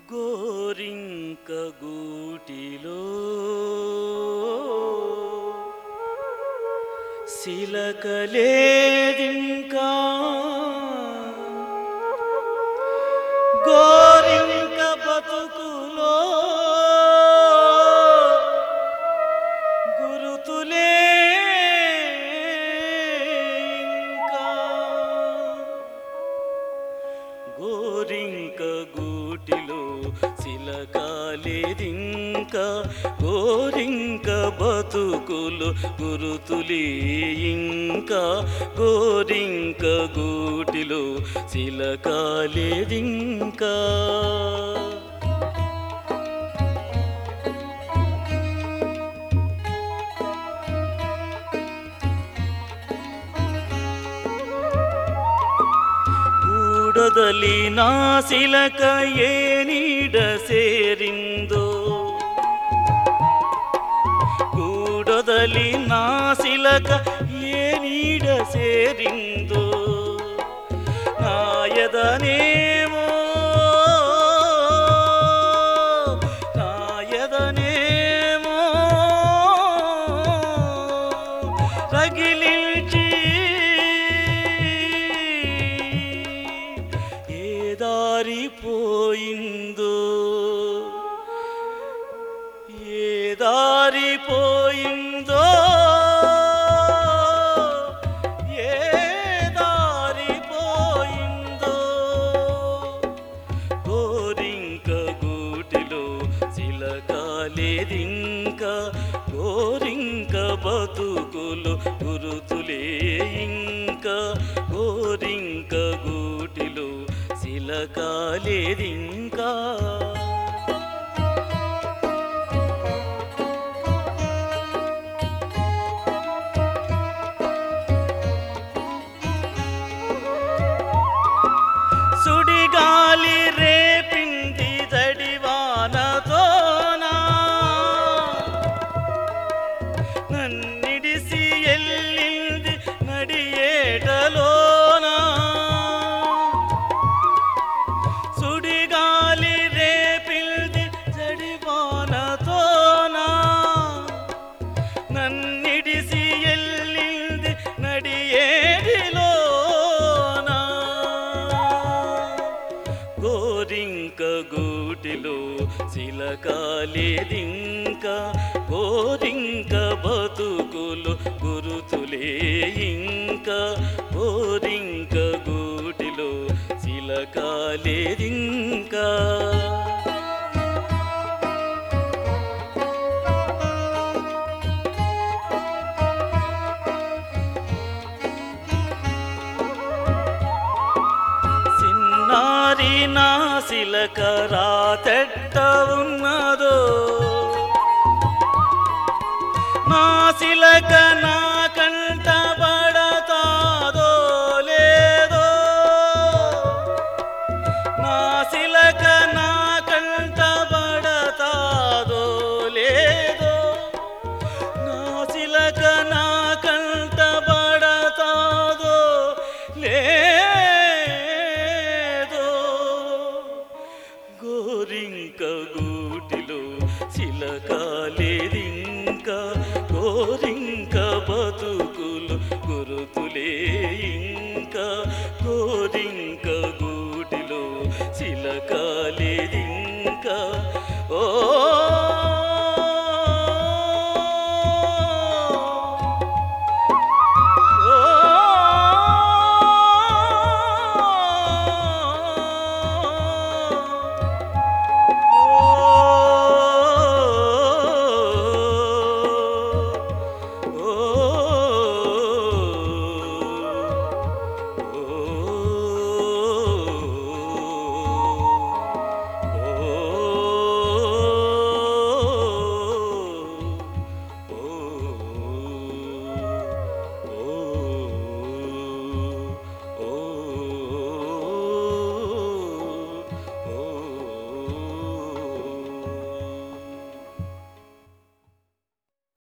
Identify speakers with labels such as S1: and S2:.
S1: గోరింక గూటిలో సిలకలేదింకా గోరింక బతుకులో గురుతులే ఇంకా గోరింక గూటిలో సిలకాలేదింక గోరింక బతుకులు గురుతులే ఇంకా గోరింక గూటిలో సిలకాలేదింకా ಗೂಡದಲ್ಲಿ ನಾಸಿಲಕ ಏನೀಡ ಸೇರಿಂದೋ ಗೂಡದಲ್ಲಿ ನಾಸಿಲಕ ಏನೀಡ ಸೇರಿಂದೋ ನಾಯದನೇಮೋ నాయదనేమో రగిలించి ఏ దారిపోయిందో ఏ దారిపోయిందో ఏ దారిపోయిందో గోరింక గూటిలో చిలకాలేదింక గోరింక బతుకులు గురుతులే ఇంక గోరింక గూటిలో చిలకాలేదింకా సుడిగాలి రేపింది దడివానతోనా నన్నిడిసి ఎల్లింది నడియేటలోనా సుడిగాలి రేపింది జడివానతోనా నన్నిడిసి ఎల్లింది నడియేడిలోనా గోరింక గూటిలో శిలకాలేదింక గోరింక బతుకులు గురుతులే ఇంక గోరింక గూటిలో శిలకాలేదింకా సిన్నారి నాసిలక రాతెట్ట ఉన్నదో నాసిలక నా కంట పడతాదో లేదో నాసిలక నా కంట పడతాదో లేదో నాసిలక నా కంట పడతాదో లేదో గోరింక గూటిలో చిలకాలేదింక గోరింక బతుకులు గురుతులే ఇంక గోరింక గూటిలో చిలక